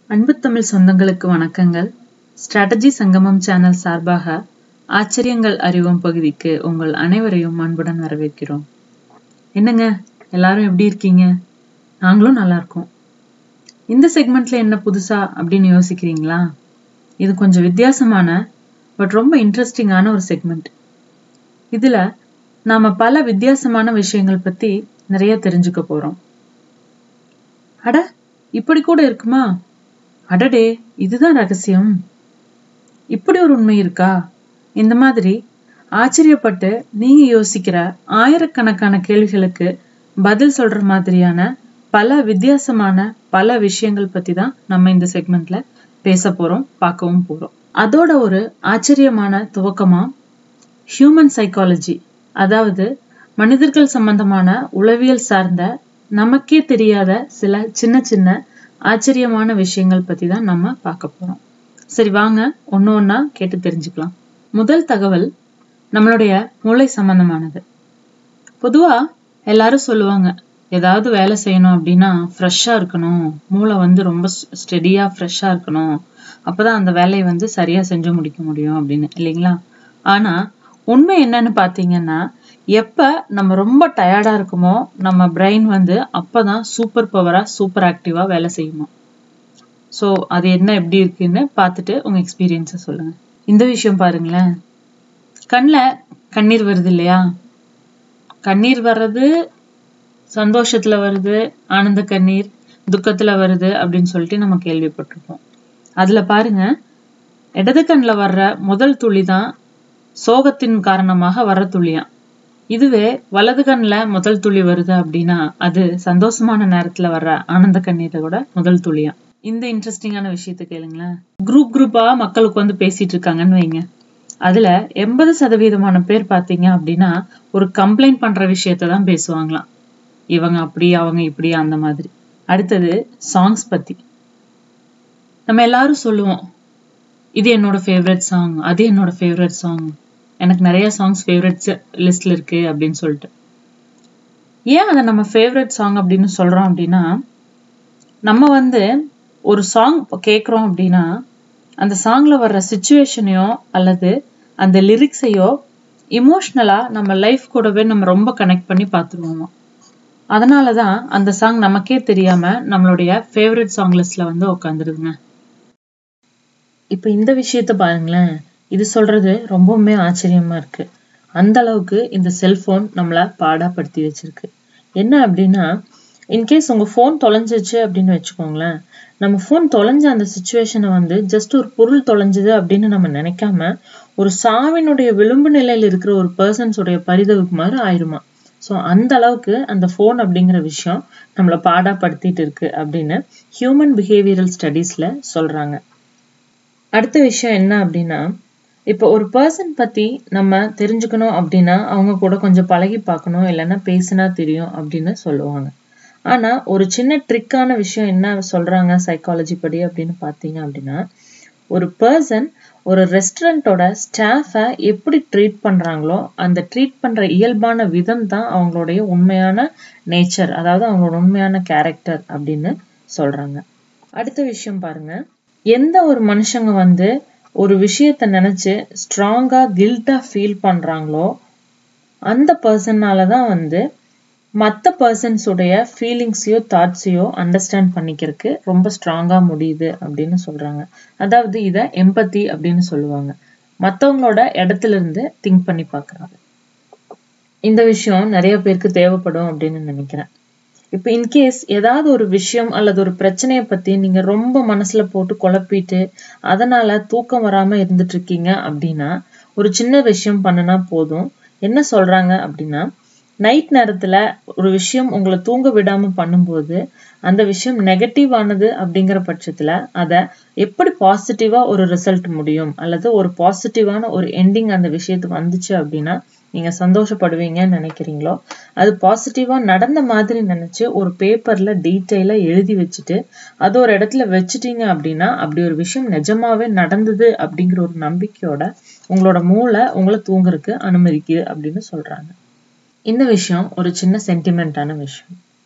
அன்பு தமிழ் சொந்தங்களுக்கு வணக்கங்கள் ஸ்ட்ராட்டஜி சங்கமம் சேனல் சார்பாக ஆச்சரியங்கள் அறிவோம் பகுதிக்கு உங்கள் அனைவரையும் அன்புடன் வரவேற்கிறோம் என்னங்க எல்லாரும் எப்படி இருக்கீங்க நாங்களும் நல்லா இருக்கோம் இந்த செக்மெண்ட்ல என்ன புதுசா அப்படின்னு யோசிக்கிறீங்களா இது கொஞ்சம் வித்தியாசமான பட் ரொம்ப இன்ட்ரெஸ்டிங்கான ஒரு செக்மெண்ட் இதுல நாம பல வித்தியாசமான விஷயங்கள் பத்தி நிறைய தெரிஞ்சுக்க போறோம் அட இப்படி கூட இருக்குமா அடடே இதுதான் ரகசியம் இப்படி ஒரு உண்மை இருக்கா இந்த மாதிரி ஆச்சரியப்பட்டு நீங்க யோசிக்கிற ஆயிரக்கணக்கான கேள்விகளுக்கு பதில் சொல்ற மாதிரியான பல வித்தியாசமான பல விஷயங்கள் பத்தி தான் நம்ம இந்த செக்மெண்ட்ல பேச போறோம் பார்க்கவும் போறோம் அதோட ஒரு ஆச்சரியமான துவக்கமா ஹியூமன் சைக்காலஜி அதாவது மனிதர்கள் சம்பந்தமான உளவியல் சார்ந்த நமக்கே தெரியாத சில சின்ன சின்ன ஆச்சரியமான விஷயங்கள் பத்தி தான் நம்ம பார்க்க போறோம் சரி வாங்க ஒண்ணு ஒண்ணா கேட்டு தெரிஞ்சுக்கலாம் முதல் தகவல் நம்மளுடைய மூளை சம்பந்தமானது பொதுவா எல்லாரும் சொல்லுவாங்க ஏதாவது வேலை செய்யணும் அப்படின்னா ஃப்ரெஷ்ஷா இருக்கணும் மூளை வந்து ரொம்ப ஸ்டெடியா ஃப்ரெஷ்ஷா இருக்கணும் அப்பதான் அந்த வேலையை வந்து சரியா செஞ்சு முடிக்க முடியும் அப்படின்னு இல்லைங்களா ஆனா உண்மை என்னன்னு பாத்தீங்கன்னா எப்ப நம்ம ரொம்ப டயர்டா இருக்குமோ நம்ம பிரெயின் வந்து அப்பதான் சூப்பர் பவரா சூப்பர் ஆக்டிவா வேலை செய்யுமா ஸோ அது என்ன எப்படி இருக்குன்னு பார்த்துட்டு உங்க எக்ஸ்பீரியன்ஸை சொல்லுங்க இந்த விஷயம் பாருங்களேன் கண்ணில் கண்ணீர் வருது இல்லையா கண்ணீர் வர்றது சந்தோஷத்துல வருது ஆனந்த கண்ணீர் துக்கத்துல வருது அப்படின்னு சொல்லிட்டு நம்ம கேள்விப்பட்டிருப்போம் அதுல பாருங்க இடது கண்ணில் வர்ற முதல் துளி தான் சோகத்தின் காரணமாக வர்ற துளியாம் இதுவே வலது கண்ணில் முதல் துளி வருது அப்படின்னா அது சந்தோஷமான நேரத்துல வர்ற ஆனந்த கண்ணீரை கூட முதல் துளியாம் இந்த இன்ட்ரெஸ்டிங்கான விஷயத்த கேளுங்களேன் குரூப் குரூப்பா மக்களுக்கு வந்து பேசிட்டு இருக்காங்கன்னு வைங்க அதுல எண்பது சதவீதமான பேர் பாத்தீங்க அப்படின்னா ஒரு கம்ப்ளைண்ட் பண்ற விஷயத்த தான் பேசுவாங்களாம் இவங்க அப்படி அவங்க இப்படி அந்த மாதிரி அடுத்தது சாங்ஸ் பத்தி நம்ம எல்லாரும் சொல்லுவோம் இது என்னோட ஃபேவரட் சாங் அது என்னோட ஃபேவரட் சாங் எனக்கு நிறைய சாங்ஸ் ஃபேவரட்ஸ் லிஸ்ட்ல இருக்கு அப்படின்னு சொல்லிட்டு ஏன் அதை நம்ம ஃபேவரட் சாங் அப்படின்னு சொல்றோம் அப்படின்னா நம்ம வந்து ஒரு சாங் கேட்குறோம் அப்படின்னா அந்த சாங்ல வர்ற சுச்சுவேஷனையோ அல்லது அந்த லிரிக்ஸையோ இமோஷ்னலா நம்ம லைஃப் கூடவே நம்ம ரொம்ப கனெக்ட் பண்ணி பார்த்துருவோம் அதனால தான் அந்த சாங் நமக்கே தெரியாம நம்மளுடைய ஃபேவரட் சாங் லிஸ்ட்ல வந்து உட்காந்துருதுங்க இப்போ இந்த விஷயத்த பாருங்களேன் இது சொல்றது ரொம்பவுமே ஆச்சரியமா இருக்கு அந்த அளவுக்கு இந்த செல்போன் நம்மள பாடாப்படுத்தி வச்சிருக்கு என்ன அப்படின்னா இன்கேஸ் உங்க ஃபோன் தொலைஞ்சிச்சு அப்படின்னு வச்சுக்கோங்களேன் நம்ம ஃபோன் தொலைஞ்ச அந்த சுச்சுவேஷனை வந்து ஜஸ்ட் ஒரு பொருள் தொலைஞ்சது அப்படின்னு நம்ம நினைக்காம ஒரு சாவினுடைய விளிம்பு நிலையில இருக்கிற ஒரு பர்சன்ஸுடைய பரிதவுக்கு மாதிரி ஆயிருமா ஸோ அந்த அளவுக்கு அந்த ஃபோன் அப்படிங்கிற விஷயம் நம்மளை பாடாப்படுத்திட்டு இருக்கு அப்படின்னு ஹியூமன் பிஹேவியரல் ஸ்டடீஸ்ல சொல்றாங்க அடுத்த விஷயம் என்ன அப்படின்னா இப்போ ஒரு பர்சன் பத்தி நம்ம தெரிஞ்சுக்கணும் அப்படின்னா அவங்க கூட கொஞ்சம் பழகி பார்க்கணும் இல்லைன்னா பேசினா தெரியும் அப்படின்னு சொல்லுவாங்க ஆனா ஒரு சின்ன ட்ரிக்கான விஷயம் என்ன சொல்றாங்க சைக்காலஜி படி அப்படின்னு பார்த்தீங்க அப்படின்னா ஒரு பர்சன் ஒரு ரெஸ்டாரண்ட்டோட ஸ்டாஃபை எப்படி ட்ரீட் பண்றாங்களோ அந்த ட்ரீட் பண்ற இயல்பான விதம் தான் அவங்களுடைய உண்மையான நேச்சர் அதாவது அவங்களோட உண்மையான கேரக்டர் அப்படின்னு சொல்றாங்க அடுத்த விஷயம் பாருங்க எந்த ஒரு மனுஷங்க வந்து ஒரு விஷயத்த நினைச்சு ஸ்ட்ராங்கா கில்ட்டா ஃபீல் பண்றாங்களோ அந்த பர்சன்னால தான் வந்து மற்ற பர்சன்ஸுடைய ஃபீலிங்ஸையோ தாட்ஸையோ அண்டர்ஸ்டாண்ட் பண்ணிக்கிறதுக்கு ரொம்ப ஸ்ட்ராங்கா முடியுது அப்படின்னு சொல்றாங்க அதாவது இதை எம்பத்தி அப்படின்னு சொல்லுவாங்க மற்றவங்களோட இடத்துல இருந்து திங்க் பண்ணி பார்க்கறாங்க இந்த விஷயம் நிறைய பேருக்கு தேவைப்படும் அப்படின்னு நினைக்கிறேன் இப்போ இன்கேஸ் ஏதாவது ஒரு விஷயம் அல்லது ஒரு பிரச்சனையை பத்தி நீங்க ரொம்ப மனசுல போட்டு குழப்பிட்டு அதனால தூக்கம் வராம இருந்துட்டு இருக்கீங்க அப்படின்னா ஒரு சின்ன விஷயம் பண்ணுனா போதும் என்ன சொல்றாங்க அப்படின்னா நைட் நேரத்துல ஒரு விஷயம் உங்களை தூங்க விடாம பண்ணும்போது அந்த விஷயம் நெகட்டிவ் ஆனது அப்படிங்கிற பட்சத்துல அதை எப்படி பாசிட்டிவா ஒரு ரிசல்ட் முடியும் அல்லது ஒரு பாசிட்டிவான ஒரு எண்டிங் அந்த விஷயத்துக்கு வந்துச்சு அப்படின்னா நீங்க சந்தோஷப்படுவீங்கன்னு நினைக்கிறீங்களோ அது பாசிட்டிவா நடந்த மாதிரி நினைச்சு ஒரு பேப்பர்ல டீட்டெயிலா எழுதி வச்சுட்டு அது ஒரு இடத்துல வச்சுட்டீங்க அப்படின்னா அப்படி ஒரு விஷயம் நிஜமாவே நடந்தது அப்படிங்கிற ஒரு நம்பிக்கையோட உங்களோட மூளை உங்களை தூங்குறதுக்கு அனுமதிக்குது அப்படின்னு சொல்றாங்க இந்த விஷயம் ஒரு சின்ன சென்டிமெண்டான விஷயம்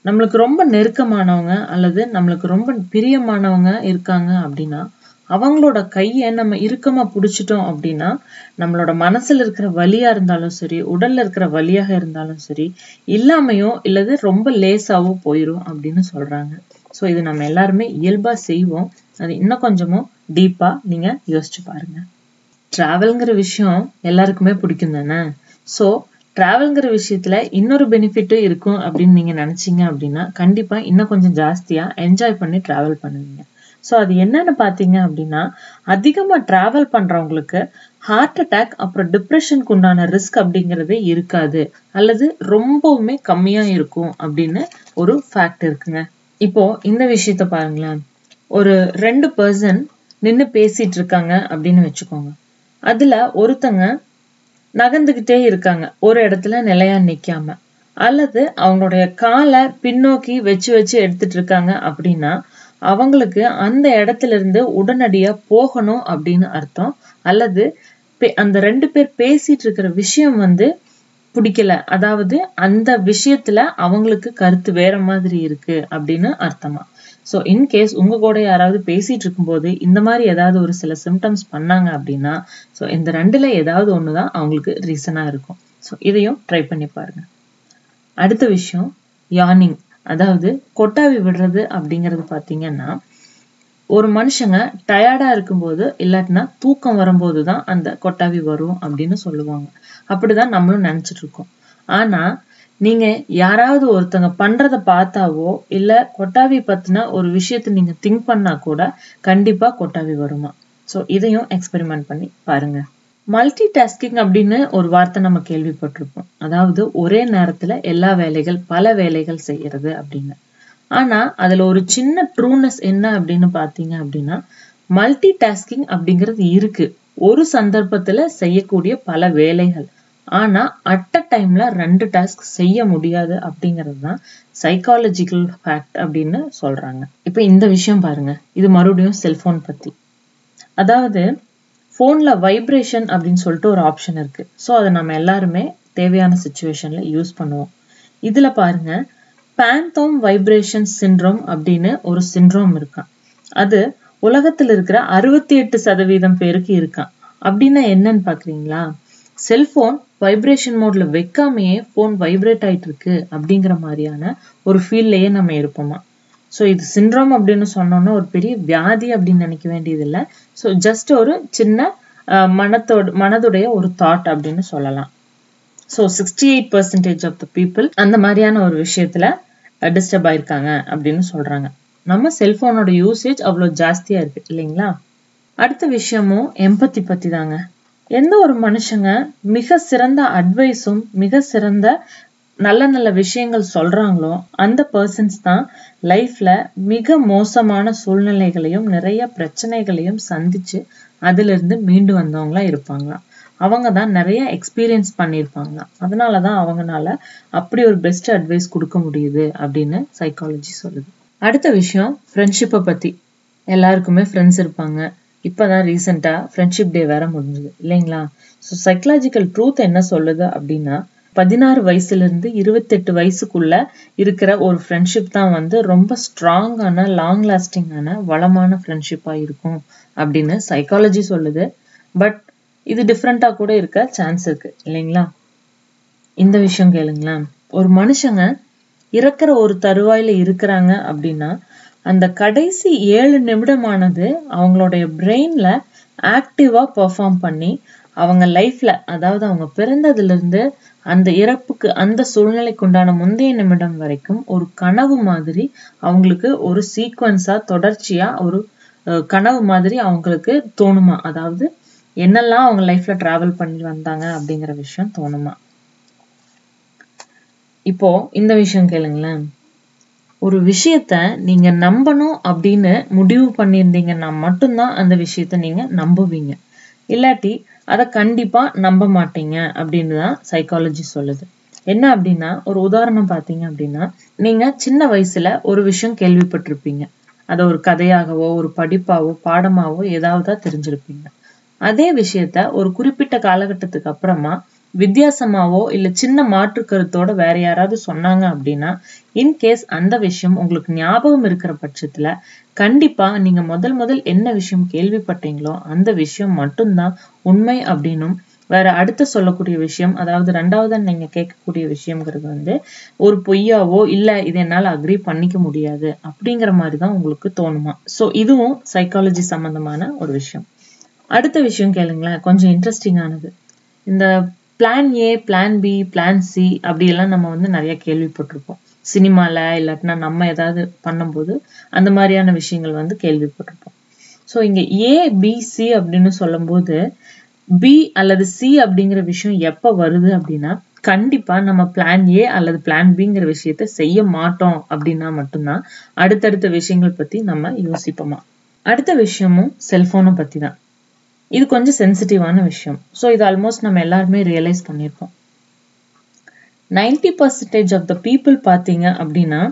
நம்மளுக்கு ரொம்ப நெருக்கமானவங்க அல்லது நம்மளுக்கு ரொம்ப பிரியமானவங்க இருக்காங்க அப்படின்னா அவங்களோட கையை நம்ம இறுக்கமா பிடிச்சிட்டோம் அப்படின்னா நம்மளோட மனசுல இருக்கிற வலியா இருந்தாலும் சரி உடல்ல இருக்கிற வலியாக இருந்தாலும் சரி இல்லாமையோ இல்லது ரொம்ப லேசாவோ போயிரும் அப்படின்னு சொல்றாங்க ஸோ இது நம்ம எல்லாருமே இயல்பா செய்வோம் அது இன்னும் கொஞ்சமும் டீப்பா நீங்க யோசிச்சு பாருங்க டிராவல்ங்கிற விஷயம் எல்லாருக்குமே பிடிக்கும் தானே ஸோ டிராவல்ங்கிற விஷயத்துல இன்னொரு பெனிஃபிட்டும் இருக்கும் அப்படின்னு நீங்க நினைச்சீங்க அப்படின்னா கண்டிப்பா இன்னும் கொஞ்சம் ஜாஸ்தியா என்ஜாய் பண்ணி டிராவல் பண்ணுவீங்க ஸோ அது என்னன்னு பார்த்தீங்க அப்படின்னா அதிகமாக ட்ராவல் பண்ணுறவங்களுக்கு ஹார்ட் அட்டாக் அப்புறம் டிப்ரெஷனுக்கு உண்டான ரிஸ்க் அப்படிங்கிறதே இருக்காது அல்லது ரொம்பவுமே கம்மியாக இருக்கும் அப்படின்னு ஒரு ஃபேக்ட் இருக்குங்க இப்போ இந்த விஷயத்த பாருங்களேன் ஒரு ரெண்டு பர்சன் நின்று பேசிட்டு இருக்காங்க அப்படின்னு வச்சுக்கோங்க அதுல ஒருத்தங்க நகர்ந்துகிட்டே இருக்காங்க ஒரு இடத்துல நிலையா நிக்காம அல்லது அவங்களுடைய காலை பின்னோக்கி வச்சு வச்சு எடுத்துட்டு இருக்காங்க அப்படின்னா அவங்களுக்கு அந்த இடத்துல இருந்து உடனடியா போகணும் அப்படின்னு அர்த்தம் அல்லது அந்த ரெண்டு பேர் பேசிட்டு இருக்கிற விஷயம் வந்து பிடிக்கல அதாவது அந்த விஷயத்துல அவங்களுக்கு கருத்து வேற மாதிரி இருக்கு அப்படின்னு அர்த்தமா ஸோ இன்கேஸ் உங்க கூட யாராவது பேசிட்டு இருக்கும்போது இந்த மாதிரி ஏதாவது ஒரு சில சிம்டம்ஸ் பண்ணாங்க அப்படின்னா ஸோ இந்த ரெண்டுல ஏதாவது ஒண்ணுதான் அவங்களுக்கு ரீசனா இருக்கும் ஸோ இதையும் ட்ரை பண்ணி பாருங்க அடுத்த விஷயம் யானிங் அதாவது கொட்டாவி விடுறது அப்படிங்கிறது பார்த்தீங்கன்னா ஒரு மனுஷங்க டயர்டா இருக்கும்போது இல்லாட்டினா தூக்கம் வரும்போது தான் அந்த கொட்டாவி வரும் அப்படின்னு சொல்லுவாங்க அப்படிதான் நம்மளும் நினைச்சிட்டு இருக்கோம் ஆனா நீங்க யாராவது ஒருத்தங்க பண்றத பார்த்தாவோ இல்ல கொட்டாவி பத்தின ஒரு விஷயத்த நீங்க திங்க் பண்ணா கூட கண்டிப்பா கொட்டாவி வருமா ஸோ இதையும் எக்ஸ்பெரிமெண்ட் பண்ணி பாருங்க மல்டி டாஸ்கிங் அப்படின்னு ஒரு வார்த்தை நம்ம கேள்விப்பட்டிருப்போம் அதாவது ஒரே நேரத்துல எல்லா வேலைகள் பல வேலைகள் செய்யறது அப்படின்னு ஆனா அதுல ஒரு சின்ன ட்ரூனஸ் என்ன அப்படின்னு பாத்தீங்க அப்படின்னா மல்டி டாஸ்கிங் அப்படிங்கிறது இருக்கு ஒரு சந்தர்ப்பத்துல செய்யக்கூடிய பல வேலைகள் ஆனா அட் அ டைம்ல ரெண்டு டாஸ்க் செய்ய முடியாது அப்படிங்கிறது தான் சைக்காலஜிக்கல் ஃபேக்ட் அப்படின்னு சொல்றாங்க இப்ப இந்த விஷயம் பாருங்க இது மறுபடியும் செல்போன் பத்தி அதாவது ஃபோனில் வைப்ரேஷன் அப்படின்னு சொல்லிட்டு ஒரு ஆப்ஷன் இருக்கு ஸோ அதை நம்ம எல்லாருமே தேவையான சுச்சுவேஷன்ல யூஸ் பண்ணுவோம் இதுல பாருங்க பேந்தோம் வைப்ரேஷன் சிண்ட்ரோம் அப்படின்னு ஒரு சிண்ட்ரோம் இருக்கான் அது உலகத்தில் இருக்கிற அறுபத்தி எட்டு சதவீதம் பேருக்கு இருக்கான் அப்படின்னா என்னன்னு பாக்குறீங்களா செல்போன் வைப்ரேஷன் மோட்ல வைக்காமையே ஃபோன் வைப்ரேட் ஆயிட்டு இருக்கு அப்படிங்கிற மாதிரியான ஒரு ஃபீல்லையே நம்ம இருப்போமா ஸோ இது சிண்ட்ரோம் அப்படின்னு சொன்னோன்னா ஒரு பெரிய வியாதி அப்படின்னு நினைக்க வேண்டியது இல்லை ஸோ ஜஸ்ட் ஒரு சின்ன மனத்தோட மனதுடைய ஒரு தாட் அப்படின்னு சொல்லலாம் so sixty eight percentage of the people அந்த மாதிரியான ஒரு விஷயத்துல டிஸ்டர்ப் ஆயிருக்காங்க அப்படின்னு சொல்றாங்க நம்ம செல்போனோட யூசேஜ் அவ்வளோ ஜாஸ்தியா இருக்கு இல்லைங்களா அடுத்த விஷயமும் எம்பத்தி பத்தி தாங்க எந்த ஒரு மனுஷங்க மிக சிறந்த அட்வைஸும் மிக சிறந்த நல்ல நல்ல விஷயங்கள் சொல்றாங்களோ அந்த பர்சன்ஸ் தான் லைஃப்ல மிக மோசமான சூழ்நிலைகளையும் நிறைய பிரச்சனைகளையும் சந்திச்சு அதுல இருந்து மீண்டு வந்தவங்களா இருப்பாங்களாம் அவங்க தான் நிறைய எக்ஸ்பீரியன்ஸ் பண்ணியிருப்பாங்களாம் அதனால தான் அவங்கனால அப்படி ஒரு பெஸ்ட் அட்வைஸ் கொடுக்க முடியுது அப்படின்னு சைக்காலஜி சொல்லுது அடுத்த விஷயம் ஃப்ரெண்ட்ஷிப்பை பத்தி எல்லாருக்குமே ஃப்ரெண்ட்ஸ் இருப்பாங்க இப்பதான் ரீசெண்டா ஃப்ரெண்ட்ஷிப் டே வேற முடிஞ்சது இல்லைங்களா ஸோ சைக்கலாஜிக்கல் ட்ரூத் என்ன சொல்லுது அப்படின்னா பதினாறு வயசுல இருந்து இருபத்தெட்டு வயசுக்குள்ள இருக்கிற ஒரு ஃப்ரெண்ட்ஷிப் தான் வந்து ரொம்ப ஸ்ட்ராங்கான லாங் லாஸ்டிங்கான வளமான ஃப்ரெண்ட்ஷிப்பா இருக்கும் அப்படின்னு சைக்காலஜி சொல்லுது பட் இது டிஃப்ரெண்டா கூட இருக்க சான்ஸ் இருக்கு இல்லைங்களா இந்த விஷயம் கேளுங்களேன் ஒரு மனுஷங்க இறக்குற ஒரு தருவாயில இருக்கிறாங்க அப்படின்னா அந்த கடைசி ஏழு நிமிடமானது அவங்களுடைய பிரெயின்ல ஆக்டிவா பெர்ஃபார்ம் பண்ணி அவங்க லைஃப்ல அதாவது அவங்க பிறந்ததுல இருந்து அந்த இறப்புக்கு அந்த சூழ்நிலைக்கு உண்டான முந்தைய நிமிடம் வரைக்கும் ஒரு கனவு மாதிரி அவங்களுக்கு ஒரு சீக்வன்ஸா தொடர்ச்சியா ஒரு கனவு மாதிரி அவங்களுக்கு தோணுமா அதாவது என்னெல்லாம் அவங்க லைஃப்ல டிராவல் பண்ணி வந்தாங்க அப்படிங்கிற விஷயம் தோணுமா இப்போ இந்த விஷயம் கேளுங்களேன் ஒரு விஷயத்த நீங்க நம்பணும் அப்படின்னு முடிவு பண்ணியிருந்தீங்கன்னா மட்டும்தான் அந்த விஷயத்த நீங்க நம்புவீங்க இல்லாட்டி அதை கண்டிப்பா நம்ப மாட்டீங்க அப்படின்னு தான் சைக்காலஜி சொல்லுது என்ன அப்படின்னா ஒரு உதாரணம் பார்த்தீங்க அப்படின்னா நீங்க சின்ன வயசுல ஒரு விஷயம் கேள்விப்பட்டிருப்பீங்க அதை ஒரு கதையாகவோ ஒரு படிப்பாவோ பாடமாவோ ஏதாவது தெரிஞ்சிருப்பீங்க அதே விஷயத்த ஒரு குறிப்பிட்ட காலகட்டத்துக்கு அப்புறமா வித்தியாசமாவோ இல்ல சின்ன மாற்று கருத்தோட வேற யாராவது சொன்னாங்க அப்படின்னா இன்கேஸ் அந்த விஷயம் உங்களுக்கு ஞாபகம் இருக்கிற பட்சத்துல கண்டிப்பா நீங்க முதல் முதல் என்ன விஷயம் கேள்விப்பட்டீங்களோ அந்த விஷயம் மட்டும்தான் உண்மை அப்படின்னும் வேற அடுத்து சொல்லக்கூடிய விஷயம் அதாவது ரெண்டாவது நீங்க கேட்கக்கூடிய விஷயம்ங்கிறது வந்து ஒரு பொய்யாவோ இல்ல இது என்னால அக்ரி பண்ணிக்க முடியாது அப்படிங்கிற மாதிரி தான் உங்களுக்கு தோணுமா சோ இதுவும் சைக்காலஜி சம்பந்தமான ஒரு விஷயம் அடுத்த விஷயம் கேளுங்களேன் கொஞ்சம் இன்ட்ரெஸ்டிங்கானது இந்த plan A plan B plan C அப்படியெல்லாம் நம்ம வந்து நிறைய கேள்விப்பட்டிருப்போம் சினிமால இல்லாட்டினா நம்ம ஏதாவது பண்ணும்போது அந்த மாதிரியான விஷயங்கள் வந்து கேள்விப்பட்டிருப்போம் ஸோ இங்க ஏ பி சி அப்படின்னு சொல்லும்போது பி அல்லது சி அப்படிங்கிற விஷயம் எப்ப வருது அப்படின்னா கண்டிப்பா நம்ம பிளான் ஏ அல்லது பிளான் பிங்கிற விஷயத்த செய்ய மாட்டோம் அப்படின்னா மட்டும்தான் அடுத்தடுத்த விஷயங்கள் பத்தி நம்ம யோசிப்போமா அடுத்த விஷயமும் செல்போனை பத்தி தான் இது கொஞ்சம் சென்சிட்டிவான விஷயம் ஸோ இது ஆல்மோஸ்ட் நம்ம எல்லாருமே ரியலைஸ் பண்ணியிருப்போம் ninety percentage of the people பார்த்தீங்க அப்படின்னா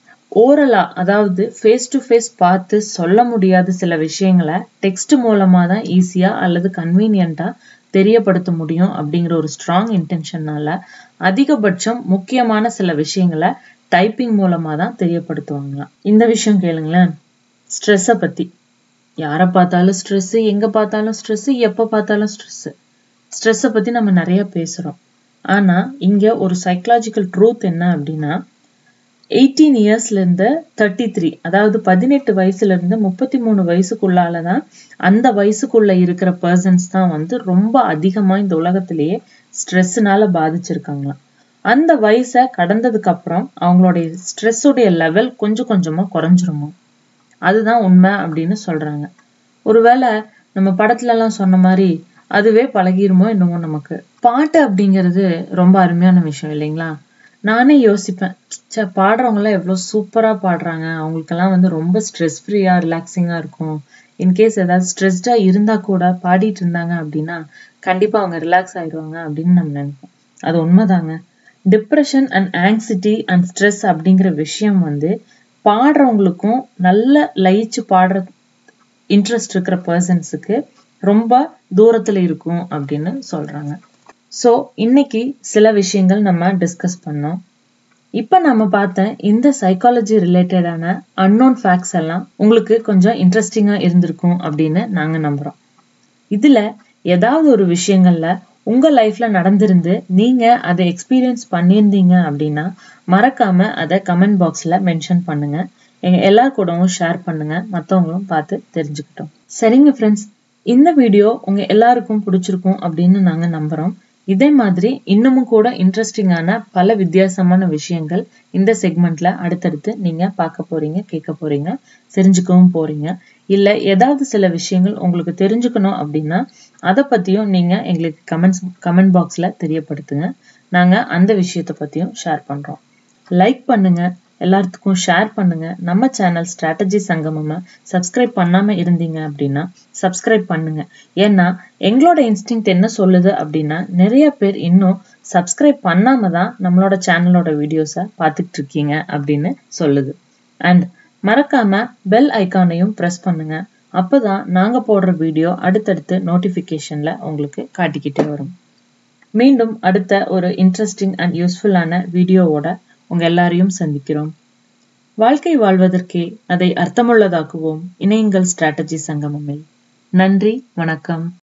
ஓரலா அதாவது ஃபேஸ் டு ஃபேஸ் பார்த்து சொல்ல முடியாத சில விஷயங்களை டெக்ஸ்ட் மூலமா தான் ஈஸியா அல்லது கன்வீனியண்டா தெரியப்படுத்த முடியும் அப்படிங்கிற ஒரு ஸ்ட்ராங் இன்டென்ஷனால அதிகபட்சம் முக்கியமான சில விஷயங்களை டைப்பிங் மூலமா தான் தெரியப்படுத்துவாங்களாம் இந்த விஷயம் கேளுங்களேன் ஸ்ட்ரெஸ்ஸை பத்தி யாரை பார்த்தாலும் ஸ்ட்ரெஸ் எங்க பார்த்தாலும் ஸ்ட்ரெஸ் எப்ப பார்த்தாலும் ஸ்ட்ரெஸ் ஸ்ட்ரெஸ்ஸை பத்தி நம்ம நிறைய பேசுறோம் ஆனா இங்க ஒரு சைக்கலாஜிக்கல் ட்ரூத் என்ன அப்படின்னா எயிட்டீன் இயர்ஸ்ல இருந்து தேர்ட்டி த்ரீ அதாவது பதினெட்டு வயசுல இருந்து முப்பத்தி மூணு வயசுக்குள்ளாலதான் அந்த வயசுக்குள்ள இருக்கிற பர்சன்ஸ் தான் வந்து ரொம்ப அதிகமா இந்த உலகத்திலேயே ஸ்ட்ரெஸ்னால பாதிச்சிருக்காங்களாம் அந்த வயசை கடந்ததுக்கு அப்புறம் அவங்களுடைய ஸ்ட்ரெஸ்ஸுடைய லெவல் கொஞ்சம் கொஞ்சமா குறைஞ்சிருமோ அதுதான் உண்மை அப்படின்னு சொல்றாங்க ஒருவேளை நம்ம படத்துல எல்லாம் சொன்ன மாதிரி அதுவே பழகிருமோ என்னமோ நமக்கு பாட்டு அப்படிங்கிறது ரொம்ப அருமையான விஷயம் இல்லைங்களா நானே யோசிப்பேன் சே பாடுறவங்களாம் எவ்வளோ சூப்பரா பாடுறாங்க அவங்களுக்கெல்லாம் வந்து ரொம்ப ஸ்ட்ரெஸ் ஃப்ரீயா ரிலாக்ஸிங்கா இருக்கும் இன்கேஸ் ஏதாவது ஸ்ட்ரெஸ்டா இருந்தா கூட பாடிட்டு இருந்தாங்க அப்படின்னா கண்டிப்பா அவங்க ரிலாக்ஸ் ஆயிடுவாங்க அப்படின்னு நம்ம நினைப்போம் அது உண்மைதாங்க depression and anxiety and stress அப்படிங்கிற விஷயம் வந்து பாடுறவங்களுக்கும் நல்ல லயிச்சு பாடுற இன்ட்ரெஸ்ட் இருக்கிற பர்சன்ஸுக்கு ரொம்ப தூரத்துல இருக்கும் அப்படின்னு சொல்றாங்க ஸோ இன்னைக்கு சில விஷயங்கள் நம்ம டிஸ்கஸ் பண்ணோம் இப்போ நம்ம பார்த்த இந்த சைக்காலஜி ரிலேட்டடான அன்னோன் ஃபேக்ட்ஸ் எல்லாம் உங்களுக்கு கொஞ்சம் இன்ட்ரெஸ்டிங்காக இருந்திருக்கும் அப்படின்னு நாங்கள் நம்புகிறோம் இதில் ஏதாவது ஒரு விஷயங்கள்ல உங்க லைஃப்ல நடந்திருந்து நீங்க அதை எக்ஸ்பீரியன்ஸ் பண்ணியிருந்தீங்க அப்படின்னா மறக்காம அதை கமெண்ட் பாக்ஸ்ல மென்ஷன் பண்ணுங்க எங்க எல்லார் கூடவும் ஷேர் பண்ணுங்க மற்றவங்களும் பார்த்து தெரிஞ்சுக்கிட்டோம் சரிங்க ஃப்ரெண்ட்ஸ் இந்த வீடியோ உங்க எல்லாருக்கும் பிடிச்சிருக்கும் அப்படின்னு நாங்க நம்புறோம் இதே மாதிரி இன்னமும் கூட இன்ட்ரெஸ்டிங்கான பல வித்தியாசமான விஷயங்கள் இந்த செக்மெண்ட்ல அடுத்தடுத்து நீங்க பார்க்க போறீங்க கேட்க போறீங்க தெரிஞ்சுக்கவும் போறீங்க இல்ல ஏதாவது சில விஷயங்கள் உங்களுக்கு தெரிஞ்சுக்கணும் அப்படின்னா அதை பத்தியும் நீங்க எங்களுக்கு கமெண்ட்ஸ் கமெண்ட் பாக்ஸ்ல தெரியப்படுத்துங்க நாங்க அந்த விஷயத்த பத்தியும் ஷேர் பண்றோம் லைக் பண்ணுங்க எல்லாத்துக்கும் ஷேர் பண்ணுங்க நம்ம சேனல் ஸ்ட்ராட்டஜி சங்கமம சப்ஸ்கிரைப் பண்ணாம இருந்தீங்க அப்படின்னா சப்ஸ்கிரைப் பண்ணுங்க ஏன்னா எங்களோட இன்ஸ்டிங் என்ன சொல்லுது அப்படின்னா நிறைய பேர் இன்னும் சப்ஸ்கிரைப் பண்ணாம தான் நம்மளோட சேனலோட வீடியோஸை பார்த்துட்டு இருக்கீங்க அப்படின்னு சொல்லுது அண்ட் மறக்காம பெல் ஐக்கானையும் ப்ரெஸ் பண்ணுங்க அப்பதான் நாங்க போடுற வீடியோ அடுத்தடுத்து நோட்டிபிகேஷன்ல உங்களுக்கு காட்டிக்கிட்டே வரும் மீண்டும் அடுத்த ஒரு இன்ட்ரெஸ்டிங் அண்ட் யூஸ்ஃபுல்லான வீடியோவோட உங்க எல்லாரையும் சந்திக்கிறோம் வாழ்க்கை வாழ்வதற்கே அதை அர்த்தமுள்ளதாக்குவோம் இணையங்கள் ஸ்ட்ராட்டஜி சங்கமமில் நன்றி வணக்கம்